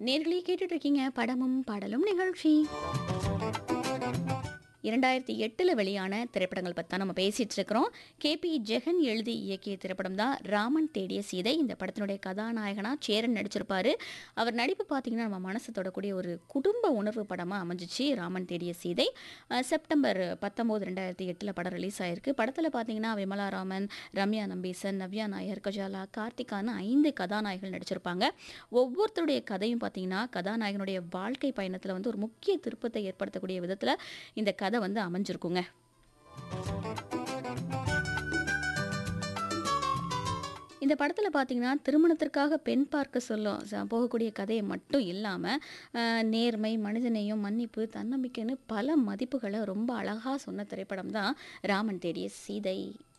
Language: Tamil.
நேர்களே கேட்டுட்டு இருக்கீங்க படமும் பாடலும் நிகழ்ச்சி இரண்டாயிரத்தி எட்டில் வெளியான திரைப்படங்கள் பற்றி தான் நம்ம பேசிகிட்டு இருக்கிறோம் கேபி ஜெகன் எழுதி இயக்கிய திரைப்படம் தான் ராமன் தேடிய சீதை இந்த படத்தினுடைய கதாநாயகனாக சேரன் நடிச்சிருப்பாரு அவர் நடிப்பு பார்த்தீங்கன்னா நம்ம மனசு தொடக்கூடிய ஒரு குடும்ப உணர்வு படமாக அமைஞ்சிச்சு ராமன் தேடிய சீதை அஹ் செப்டம்பர் பத்தொம்போது ரெண்டாயிரத்தி எட்டில் படம் ரிலீஸ் ஆயிருக்கு படத்தில் பார்த்தீங்கன்னா விமலா ராமன் ரம்யா நம்பீசன் நவ்யா நாயர் கஜாலா கார்த்திகான்னு ஐந்து கதாநாயகர்கள் நடிச்சிருப்பாங்க ஒவ்வொருத்தருடைய கதையும் பார்த்தீங்கன்னா கதாநாயகனுடைய வாழ்க்கை பயணத்தில் வந்து ஒரு முக்கிய திருப்பத்தை ஏற்படுத்தக்கூடிய விதத்தில் இந்த கதை வந்து அமைஞ்சிருக்குங்க இந்த படத்தில் பார்த்தீங்கன்னா திருமணத்திற்காக பெண் பார்க்க சொல்லும் ச- போகக்கூடிய கதையை மட்டும் இல்லாமல் நேர்மை மனிதநேயம் மன்னிப்பு தன்னம்பிக்கைன்னு பல மதிப்புகளை ரொம்ப அழகாக சொன்ன திரைப்படம் தான் ராமன் தேடிய சீதை